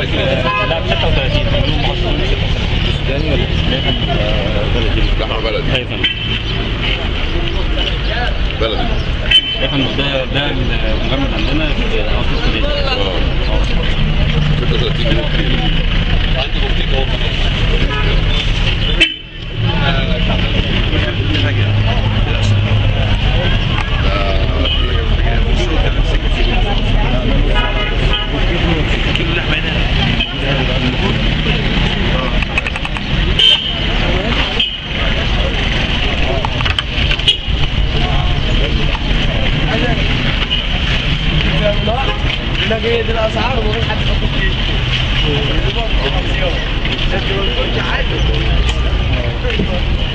عايز ايه؟ لا ب 36 بيقولوا مخصصين ب 36 سوداني ولا ده كان بلدي لحمه بلدي ايوه فندم بلدي يا فندم ده ده المجمد عندنا في اصل السودان اه اه 36 جنيه كيلو عندي بوتيك اهو لا جاي دي الاسعار ومفيش حد يحط فيه